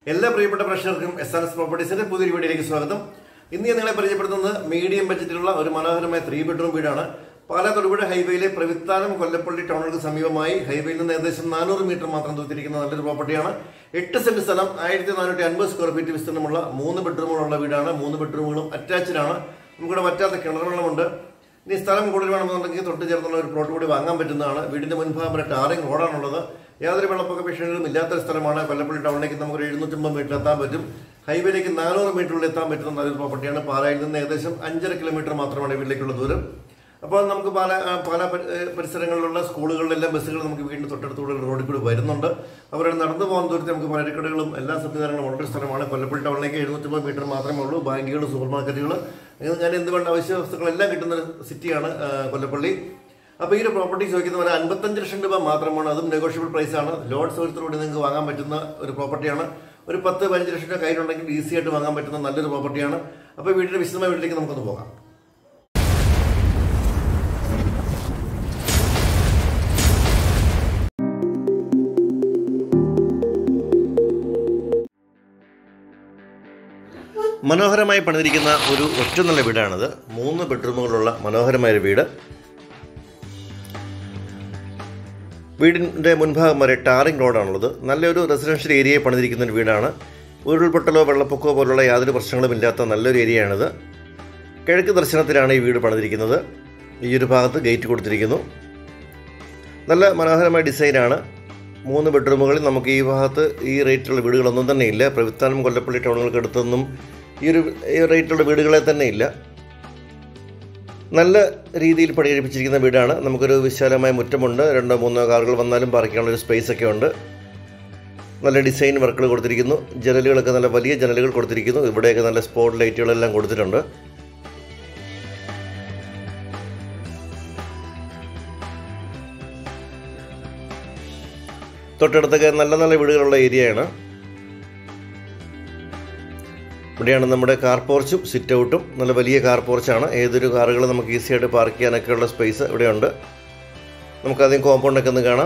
എല്ലാ പ്രിയപ്പെട്ട പ്രേക്ഷകർക്കും എസ് ആർ എസ് പ്രോപ്പർട്ടീസിന്റെ പുതിയൊരു വീഡിയോയിലേക്ക് സ്വാഗതം ഇന്ന് ഞാൻ നിങ്ങളെ പരിചയപ്പെടുത്തുന്നത് മീഡിയം ബഡ്ജറ്റിലുള്ള ഒരു മനോഹരമായ ത്രീ ബെഡ്റൂം വീടാണ് പാലാ തൊടുപുഴ ഹൈവേയിലെ പ്രവിത്താനം കൊല്ലപ്പള്ളി ടൗണുകൾക്ക് സമീപമായി ഹൈവേയിൽ നിന്ന് ഏകദേശം നാനൂറ് മീറ്റർ മാത്രം ദൂരത്തിരിക്കുന്ന നല്ലൊരു പ്രോപ്പർട്ടിയാണ് എട്ട് സെന്റ് സ്ഥലം ആയിരത്തി നാനൂറ്റി അൻപത് സ്ക്വയർ ഫീറ്റ് വിസ്തീർണമുള്ള മൂന്ന് ബെഡ്റൂമുകളുള്ള വീടാണ് മൂന്ന് ബെഡ്റൂമുകളും അറ്റാച്ച്ഡ് ആണ് നമുക്കിവിടെ വറ്റാത്ത കിണറുകളുമുണ്ട് ഇനി സ്ഥലം കൂടുതൽ വേണമെന്നുണ്ടെങ്കിൽ തൊട്ട് ചേർന്നുള്ള ഒരു പ്ലോട്ട് കൂടി വാങ്ങാൻ പറ്റുന്നതാണ് വീടിന്റെ മുൻഭാഗം വരെ ടാറിംഗ് റോഡാണുള്ളത് യാതൊരു വെള്ളപ്പൊക്ക ഭീഷണികളും ഇല്ലാത്തൊരു സ്ഥലമാണ് കൊല്ലപ്പള്ളി ടൗണിലേക്ക് നമുക്ക് ഒരു എഴുന്നൂറ്റമ്പത് മീറ്റർ എത്താൻ പറ്റും ഹൈവേയിലേക്ക് നാനൂറ് മീറ്ററിൽ എത്താൻ പറ്റുന്ന നല്ലൊരു പ്രോപ്പർട്ടിയാണ് പാലായിൽ നിന്ന് ഏകദേശം അഞ്ചര കിലോമീറ്റർ മാത്രമാണ് വീട്ടിലേക്കുള്ള ദൂരം അപ്പോൾ നമുക്ക് പാല ആ, പാല പരി- ഏ, പരിസരങ്ങളിലുള്ള സ്കൂളുകളിലെല്ലാം ബസ്സുകൾ നമുക്ക് വീടിന് തൊട്ടടുത്തൂടെ റോഡിൽ കൂടി വരുന്നുണ്ട് അവരുടെ നടന്നു പോകാൻ ദൂരത്ത് നമുക്ക് പലചരക്കടകളും എല്ലാ സംവിധാനങ്ങളും ഉള്ളൊരു സ്ഥലമാണ് കൊല്ലപ്പള്ളി ടൗണിലേക്ക് എഴുന്നൂറ്റമ്പത് മീറ്റർ മാത്രമേ ഉള്ളൂ ബാങ്കുകൾ സൂപ്പർ മാർക്കറ്റുകൾ അങ്ങനെ ഞാൻ എന്ത് വേണ്ട അവശ്യ വസ്തുക്കളെല്ലാം കിട്ടുന്ന ഒരു സിറ്റിയാണ് ആ, കൊല്ലപ്പള്ളി അപ്പോൾ ഈ ഒരു പ്രോപ്പർട്ടി ചോദിക്കുന്ന പോലെ അൻപത്തഞ്ച് ലക്ഷം രൂപ മാത്രമാണ് അതും നെഗോഷ്യബിൾ പ്രൈസ് ആണ് ലോഡ് സൗകര്യത്തോടെ നിങ്ങൾക്ക് വാങ്ങാൻ പറ്റുന്ന ഒരു പ്രോപ്പർട്ടിയാണ് ഒരു പത്ത് പതിനഞ്ച് ലക്ഷം രൂപ കയ്യിലുണ്ടെങ്കിൽ ഈസി ആയിട്ട് വാങ്ങാൻ പറ്റുന്ന നല്ലൊരു പ്രോപ്പർട്ടിയാണ് അപ്പോൾ വീടിന്റെ വിശദമായ വീട്ടിലേക്ക് നമുക്കൊന്ന് പോകാം മനോഹരമായി പണിതിരിക്കുന്ന ഒരു ഒറ്റ നല്ല വീടാണിത് മൂന്ന് ബെഡ്റൂമുകളുള്ള മനോഹരമായ ഒരു വീട് വീടിൻ്റെ മുൻഭാഗം വരെ ടാറിംഗ് റോഡാണുള്ളത് നല്ലൊരു റെസിഡൻഷ്യൽ ഏരിയയിൽ പണിതിരിക്കുന്ന ഒരു വീടാണ് ഉരുൾപൊട്ടലോ വെള്ളപ്പൊക്കമോ പോലുള്ള യാതൊരു പ്രശ്നങ്ങളും ഇല്ലാത്ത നല്ലൊരു ഏരിയയാണിത് കിഴക്ക് ദർശനത്തിലാണ് ഈ വീട് പണിതിരിക്കുന്നത് ഈ ഒരു ഭാഗത്ത് ഗേറ്റ് കൊടുത്തിരിക്കുന്നു നല്ല മനോഹരമായ ഡിസൈനാണ് മൂന്ന് ബെഡ്റൂമുകളിൽ നമുക്ക് ഈ ഭാഗത്ത് ഈ റേറ്റുള്ള വീടുകളൊന്നും തന്നെ ഇല്ല പ്രവിത്താനം കൊല്ലപ്പള്ളി ടൗണുകൾക്ക് അടുത്തൊന്നും ഈ ഒരു ഈ റേറ്റുള്ള വീടുകളെ തന്നെ ഇല്ല നല്ല രീതിയിൽ പണിയെടുപ്പിച്ചിരിക്കുന്ന വീടാണ് നമുക്കൊരു വിശാലമായ മുറ്റമുണ്ട് രണ്ടോ മൂന്നോ കാറുകൾ വന്നാലും പാർക്കാനുള്ള ഒരു സ്പേസ് ഒക്കെ ഉണ്ട് നല്ല ഡിസൈൻ വർക്കുകൾ കൊടുത്തിരിക്കുന്നു ജനലുകളൊക്കെ നല്ല വലിയ ജനലുകൾ കൊടുത്തിരിക്കുന്നു ഇവിടെയൊക്കെ നല്ല സ്പോട്ട് ലൈറ്റുകളെല്ലാം കൊടുത്തിട്ടുണ്ട് തൊട്ടടുത്തൊക്കെ നല്ല നല്ല വീടുകളുള്ള ഏരിയയാണ് ഇവിടെയാണ് നമ്മുടെ കാർ പോർച്ചും സിറ്റ് ഔട്ടും നല്ല വലിയ കാർ പോർച്ചാണ് ഏതൊരു കാറുകൾ നമുക്ക് ഈസി ആയിട്ട് പാർക്ക് ചെയ്യാനൊക്കെയുള്ള സ്പേസ് ഇവിടെയുണ്ട് നമുക്കാദ്യം കോമ്പൗണ്ടൊക്കെ ഒന്ന് കാണാം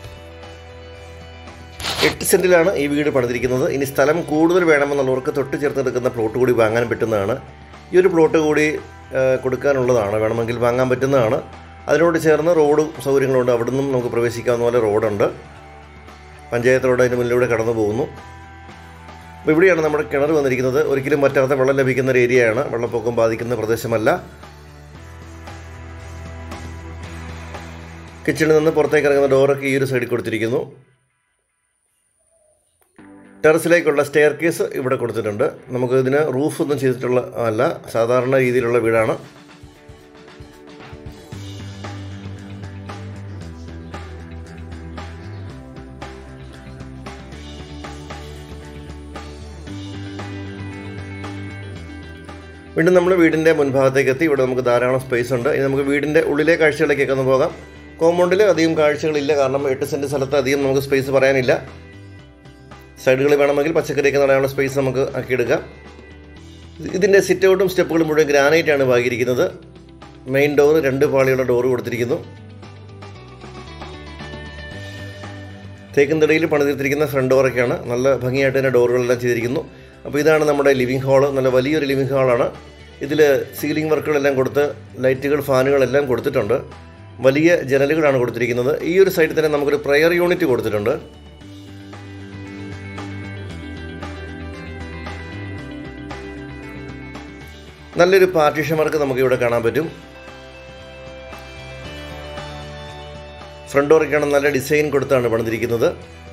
എട്ട് സെൻറ്റിലാണ് ഈ വീട് പണിതിരിക്കുന്നത് ഇനി സ്ഥലം കൂടുതൽ വേണമെന്നുള്ളവർക്ക് തൊട്ട് ചേർത്ത് എടുക്കുന്ന പ്ലോട്ട് കൂടി വാങ്ങാൻ പറ്റുന്നതാണ് ഈ ഒരു പ്ലോട്ട് കൂടി ആ, കൊടുക്കാനുള്ളതാണ് വേണമെങ്കിൽ വാങ്ങാൻ പറ്റുന്നതാണ് അതിനോട് ചേർന്ന് റോഡ് സൗകര്യങ്ങളുണ്ട് അവിടെ നിന്നും നമുക്ക് പ്രവേശിക്കാവുന്ന പോലെ റോഡുണ്ട് പഞ്ചായത്ത് റോഡ് അതിന് മുന്നിലൂടെ കടന്നു പോകുന്നു അപ്പോൾ ഇവിടെയാണ് നമ്മുടെ കിണർ വന്നിരിക്കുന്നത് ഒരിക്കലും പറ്റാത്ത വെള്ളം ലഭിക്കുന്ന ഒരു ഏരിയയാണ് വെള്ളപ്പൊക്കം ബാധിക്കുന്ന പ്രദേശമല്ല കിച്ചണിൽ നിന്ന് പുറത്തേക്ക് ഇറങ്ങുന്ന ഡോറൊക്കെ ഈ ഒരു സൈഡിൽ കൊടുത്തിരിക്കുന്നു ടെറസിലേക്കുള്ള സ്റ്റെയർ കേസ് ഇവിടെ കൊടുത്തിട്ടുണ്ട് നമുക്ക് ഇതിന് റൂഫ് ഒന്നും ചെയ്തിട്ടുള്ള അല്ല സാധാരണ രീതിയിലുള്ള വീടാണ് വീണ്ടും നമ്മൾ വീടിൻ്റെ മുൻഭാഗത്തേക്ക് എത്തി ഇവിടെ നമുക്ക് ധാരാളം സ്പേസ് ഉണ്ട് ഇനി നമുക്ക് വീടിൻ്റെ ഉള്ളിലെ കാഴ്ചകളിലേക്കൊക്കെ ഒന്ന് പോകാം കോമ്പൗണ്ടിൽ അധികം കാഴ്ചകളില്ല കാരണം എട്ട് സെൻറ്റ് സ്ഥലത്ത് അധികം നമുക്ക് സ്പേസ് പറയാനില്ല സൈഡുകളിൽ വേണമെങ്കിൽ പച്ചക്കറിയൊക്കെ നടാനുള്ള സ്പേസ് നമുക്ക് ആക്കിയെടുക്കാം ഇതിൻ്റെ സിറ്റ് ഔട്ടും സ്റ്റെപ്പുകളും മുഴുവൻ ഗ്രാനൈറ്റ് ആണ് പാകിയിരിക്കുന്നത് മെയിൻ ഡോർ രണ്ട് പാളിയുള്ള ഡോറ് കൊടുത്തിരിക്കുന്നു തേക്കിൻതടയിൽ പണിതിരിച്ചിരിക്കുന്ന ഫ്രണ്ട് ഡോറൊക്കെയാണ് നല്ല ഭംഗിയായിട്ട് തന്നെ ഡോറുകളെല്ലാം ചെയ്തിരിക്കുന്നു അപ്പോൾ ഇതാണ് നമ്മുടെ ലിവിങ് ഹാള് നല്ല വലിയൊരു ലിവിങ് ഹാളാണ് ഇതിൽ സീലിംഗ് വർക്കുകളെല്ലാം കൊടുത്ത് ലൈറ്റുകൾ ഫാനുകളെല്ലാം കൊടുത്തിട്ടുണ്ട് വലിയ ജനലുകളാണ് കൊടുത്തിരിക്കുന്നത് ഈ ഒരു സൈഡിൽ തന്നെ നമുക്കൊരു പ്രയർ യൂണിറ്റ് കൊടുത്തിട്ടുണ്ട് നല്ലൊരു പാർട്ടീഷൻ വർക്ക് നമുക്ക് ഇവിടെ കാണാൻ പറ്റും ഫ്രണ്ട് ഡോറൊക്കെയാണ് നല്ല ഡിസൈൻ കൊടുത്താണ് പണിതിരിക്കുന്നത്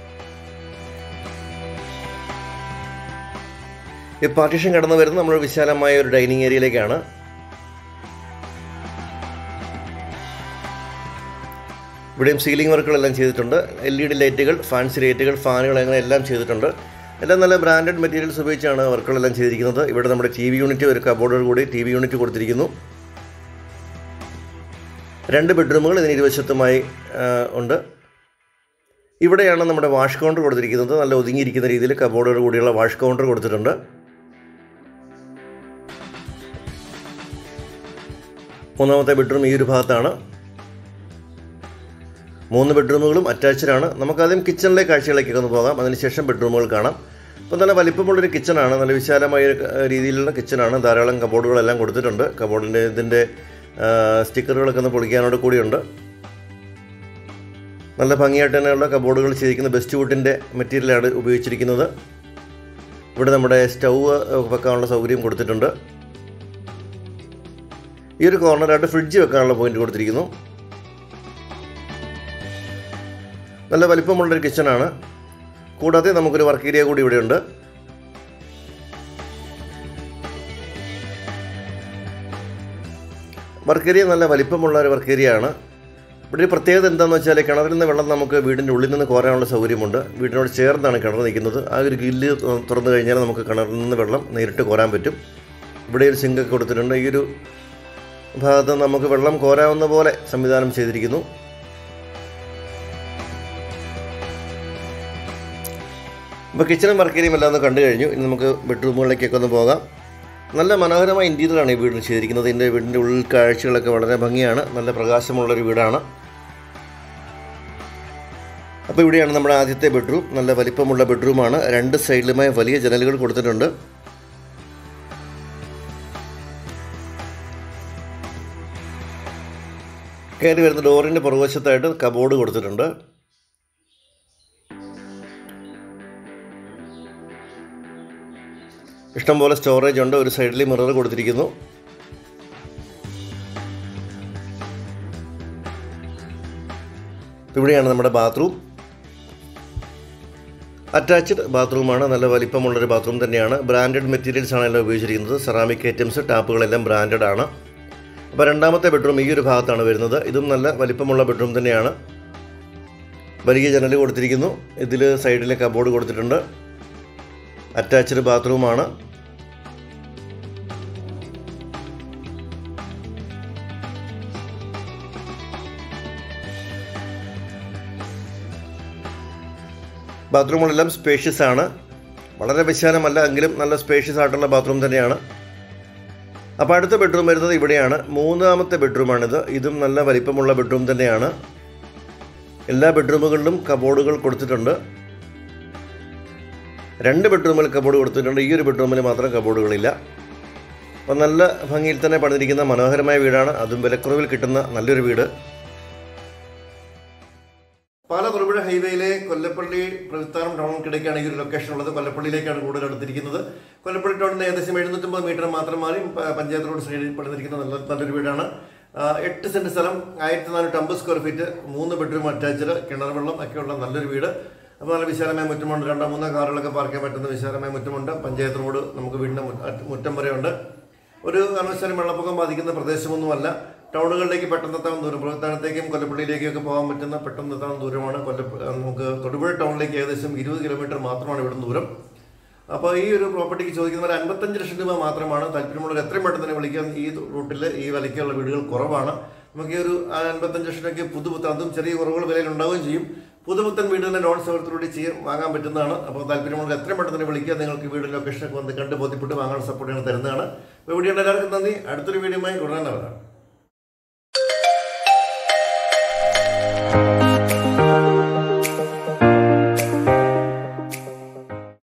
ഈ പാർട്ടീഷൻ കടന്നു വരുന്നത് നമ്മൾ വിശാലമായ ഒരു ഡൈനിങ് ഏരിയയിലേക്കാണ് ഇവിടെയും സീലിംഗ് വർക്കുകളെല്ലാം ചെയ്തിട്ടുണ്ട് എൽ ഇ ഡി ലൈറ്റുകൾ ഫാൻസി ലൈറ്റുകൾ ഫാനുകൾ അങ്ങനെ എല്ലാം ചെയ്തിട്ടുണ്ട് എല്ലാം നല്ല ബ്രാൻഡഡ് മെറ്റീരിയൽസ് ഉപയോഗിച്ചാണ് വർക്കുകളെല്ലാം ചെയ്തിരിക്കുന്നത് ഇവിടെ നമ്മുടെ ടി വി യൂണിറ്റ് ഒരു കബോർഡോട് കൂടി ടി വി യൂണിറ്റ് കൊടുത്തിരിക്കുന്നു രണ്ട് ബെഡ്റൂമുകൾ ഇതിന് ഇരുവശത്തുമായി ആ, ഉണ്ട് ഇവിടെയാണ് നമ്മുടെ വാഷ് കൗണ്ടർ കൊടുത്തിരിക്കുന്നത് നല്ല ഒതുങ്ങിയിരിക്കുന്ന രീതിയിൽ കബോർഡോട് കൂടിയുള്ള വാഷ് കൗണ്ടർ കൊടുത്തിട്ടുണ്ട് മൂന്നാമത്തെ ബെഡ്റൂം ഈ ഒരു ഭാഗത്താണ് മൂന്ന് ബെഡ്റൂമുകളും അറ്റാച്ച്ഡ് ആണ് നമുക്കാദ്യം കിച്ചണിലെ കാഴ്ചകളിലേക്കൊക്കെ ഒന്ന് പോകാം അതിനുശേഷം ബെഡ്റൂമുകൾ കാണാം ഇപ്പം നല്ല വലിപ്പമുള്ളൊരു കിച്ചണാണ് നല്ല വിശാലമായ ഒരു ക- രീതിയിലുള്ള കിച്ചണാണ് ധാരാളം കബോർഡുകളെല്ലാം കൊടുത്തിട്ടുണ്ട് കബോർഡിൻ്റെ ഇതിൻ്റെ സ്റ്റിക്കറുകളൊക്കെ ഒന്ന് പൊളിക്കാനോട് കൂടിയുണ്ട് നല്ല ഭംഗിയായിട്ട് തന്നെയുള്ള കബോർഡുകൾ ചെയ്തിരിക്കുന്ന ബെസ്റ്റ് വുഡിൻ്റെ മെറ്റീരിയലാണ് ഉപയോഗിച്ചിരിക്കുന്നത് ഇവിടെ നമ്മുടെ സ്റ്റൗവ് വെക്കാനുള്ള സൗകര്യം കൊടുത്തിട്ടുണ്ട് ഈ ഒരു കോർണറായിട്ട് ഫ്രിഡ്ജ് വെക്കാനുള്ള പോയിന്റ് കൊടുത്തിരിക്കുന്നു നല്ല വലിപ്പമുള്ളൊരു കിച്ചണാണ് കൂടാതെ നമുക്കൊരു വർക്ക് ഏരിയ കൂടി ഇവിടെയുണ്ട് വർക്ക് ഏരിയ നല്ല വലിപ്പമുള്ള ഒരു വർക്ക് ഏരിയ ആണ് ഇവിടെ ഒരു പ്രത്യേകത എന്താണെന്ന് വെച്ചാൽ കിണറിൽ നിന്ന് വെള്ളം നമുക്ക് വീടിൻ്റെ ഉള്ളിൽ നിന്ന് കോരാനുള്ള സൗകര്യമുണ്ട് വീടിനോട് ചേർന്നാണ് കിണർ നിൽക്കുന്നത് ആ ഒരു ഗില്ല് തു- തുറന്നു കഴിഞ്ഞാൽ നമുക്ക് കിണറിൽ നിന്ന് വെള്ളം നേരിട്ട് കോരാൻ പറ്റും ഇവിടെ ഒരു സിങ്കൊക്കെ കൊടുത്തിട്ടുണ്ട് ഈ ഒരു ഭാഗത്ത് നമുക്ക് വെള്ളം കോരാവുന്ന പോലെ സംവിധാനം ചെയ്തിരിക്കുന്നു ഇപ്പോൾ കിച്ചണും വർക്കേരിയും എല്ലാം ഒന്ന് കണ്ടു കഴിഞ്ഞു ഇനി നമുക്ക് ബെഡ്റൂമുകളിലേക്കൊക്കെ ഒന്ന് പോകാം നല്ല മനോഹരമായ ഇൻറ്റീരിയറാണ് ഈ വീടിന് ചെയ്തിരിക്കുന്നത് ഇതിൻ്റെ വീടിൻ്റെ ഉള്ളിൽ കാഴ്ചകളൊക്കെ വളരെ ഭംഗിയാണ് നല്ല പ്രകാശമുള്ളൊരു വീടാണ് അപ്പോൾ ഇവിടെയാണ് നമ്മുടെ ആദ്യത്തെ ബെഡ്റൂം നല്ല വലിപ്പമുള്ള ബെഡ്റൂമാണ് രണ്ട് സൈഡിലുമായി വലിയ ജനലുകൾ കൊടുത്തിട്ടുണ്ട് കയറി വരുന്ന ഡോറിൻ്റെ പുറകുവശത്തായിട്ട് കബോർഡ് കൊടുത്തിട്ടുണ്ട് ഇഷ്ടംപോലെ സ്റ്റോറേജ് ഉണ്ട് ഒരു സൈഡിൽ മിറർ കൊടുത്തിരിക്കുന്നു ഇവിടെയാണ് നമ്മുടെ ബാത്റൂം അറ്റാച്ച്ഡ് ബാത്റൂമാണ് നല്ല വലിപ്പമുള്ളൊരു ബാത്റൂം തന്നെയാണ് ബ്രാൻഡഡ് മെറ്റീരിയൽസ് ആണ് എല്ലാം ഉപയോഗിച്ചിരിക്കുന്നത് സെറാമിക് ഐറ്റംസ് ടാപ്പുകളെല്ലാം ബ്രാൻഡഡ് ആണ് അപ്പോൾ രണ്ടാമത്തെ ബെഡ്റൂം ഈ ഒരു ഭാഗത്താണ് വരുന്നത് ഇതും നല്ല വലിപ്പമുള്ള ബെഡ്റൂം തന്നെയാണ് വലിയ ജനൽ കൊടുത്തിരിക്കുന്നു ഇതിൽ സൈഡിൽ കബോർഡ് കൊടുത്തിട്ടുണ്ട് അറ്റാച്ച്ഡ് ബാത്റൂമാണ് ബാത്റൂമുകളെല്ലാം സ്പേഷ്യസ് ആണ് വളരെ വിശാലമല്ല എങ്കിലും നല്ല സ്പേഷ്യസ് ആയിട്ടുള്ള ബാത്റൂം തന്നെയാണ് അപ്പോൾ അടുത്ത ബെഡ്റൂം വരുന്നത് ഇവിടെയാണ് മൂന്നാമത്തെ ബെഡ്റൂമാണിത് ഇതും നല്ല വലിപ്പമുള്ള ബെഡ്റൂം തന്നെയാണ് എല്ലാ ബെഡ്റൂമുകളിലും കബോർഡുകൾ കൊടുത്തിട്ടുണ്ട് രണ്ട് ബെഡ്റൂമിൽ കബോർഡ് കൊടുത്തിട്ടുണ്ട് ഈ ഒരു ബെഡ്റൂമിൽ മാത്രം കബോർഡുകളില്ല അപ്പം നല്ല ഭംഗിയിൽ തന്നെ പണിതിരിക്കുന്ന മനോഹരമായ വീടാണ് അതും വിലക്കുറവിൽ കിട്ടുന്ന നല്ലൊരു വീട് പാല തൊടുപുഴ ഹൈവേയിലെ കൊല്ലപ്പള്ളി പ്രവിത്താനം ടൗണിനിടയ്ക്കാണ് ഈ ഒരു ലൊക്കേഷൻ ഉള്ളത് കൊല്ലപ്പള്ളിയിലേക്കാണ് കൂടുതൽ അടുത്തിരിക്കുന്നത് കൊല്ലപ്പള്ളി ടൗണിൽ നിന്ന് ഏകദേശം എഴുന്നൂറ്റമ്പത് മീറ്റർ മാത്രം മാറി പ- പഞ്ചായത്ത് റോഡ് സൈഡിൽ പണിതിരിക്കുന്ന നല്ല നല്ലൊരു വീടാണ് ആ, എട്ട് സെന്റ് സ്ഥലം ആയിരത്തി നാനൂറ്റി അമ്പത് സ്ക്വയർ ഫീറ്റ് മൂന്ന് ബെഡ്റൂം അറ്റാച്ച്ഡ് കിണർ വെള്ളം ഒക്കെയുള്ള നല്ലൊരു വീട് അപ്പോൾ നല്ല വിശാലമായ മുറ്റമുണ്ട് രണ്ടോ മൂന്നോ കാറുകളൊക്കെ പാർക്ക് ചെയ്യാൻ പറ്റുന്ന വിശാലമായ മുറ്റമുണ്ട് പഞ്ചായത്ത് റോഡ് നമുക്ക് വീടിൻ്റെ മു- അറ്റ് മുറ്റം വരെയുണ്ട് ഒരു കാരണവശാലും വെള്ളപ്പൊക്കം ബാധിക്കുന്ന പ്രദേശമൊന്നുമല്ല ടൗണുകളിലേക്ക് പെട്ടെന്ന് എത്താൻ ദൂരം പ്രവർത്തനത്തേക്കും കൊല്ലപ്പള്ളിയിലേക്കും ഒക്കെ പോകാൻ പറ്റുന്ന പെട്ടെന്ന് എത്താൻ ദൂരമാണ് കൊല്ല നമുക്ക് തൊടുപുഴ ടൗണിലേക്ക് ഏകദേശം ഇരുപത് കിലോമീറ്റർ മാത്രമാണ് ഇവിടുന്ന് ദൂരം അപ്പോൾ ഈ ഒരു പ്രോപ്പർട്ടിക്ക് ചോദിക്കുന്ന ഒരു അൻപത്തഞ്ച് ലക്ഷം രൂപ മാത്രമാണ് താല്പര്യമുള്ളവർ എത്രയും പെട്ടെന്ന് തന്നെ വിളിക്കാൻ ഈ റൂട്ടിൽ ഈ വിലയ്ക്കുള്ള വീടുകൾ കുറവാണ് നമുക്ക് ഈ ഒരു ആ അൻപത്തഞ്ച് ലക്ഷം രൂപയ്ക്ക് പുതുപുത്തൻ അതും ചെറിയ കുറവുകൾ വിലയിൽ ഉണ്ടാവുകയും ചെയ്യും പുതുപുത്തൻ വീട് തന്നെ ലോൺ സൗകര്യത്തിലൂടെ ചെയ്യാൻ വാങ്ങാൻ പറ്റുന്നതാണ് അപ്പോൾ താല്പര്യമുള്ളവർ എത്രയും പെട്ടെന്ന് തന്നെ വിളിക്കുക നിങ്ങൾക്ക് വീട് ലൊക്കേഷനൊക്കെ വന്ന് കണ്ട് ബോധ്യപ്പെട്ട് വാങ്ങാൻ സപ്പോർട്ട് ചെയ്യാൻ തരുന്നതാണ് അപ്പോൾ വീഡിയോ എല്ലാവർക്കും നന്ദി അടുത്തൊരു വീഡിയോയുമായി ഉടനെ വരാം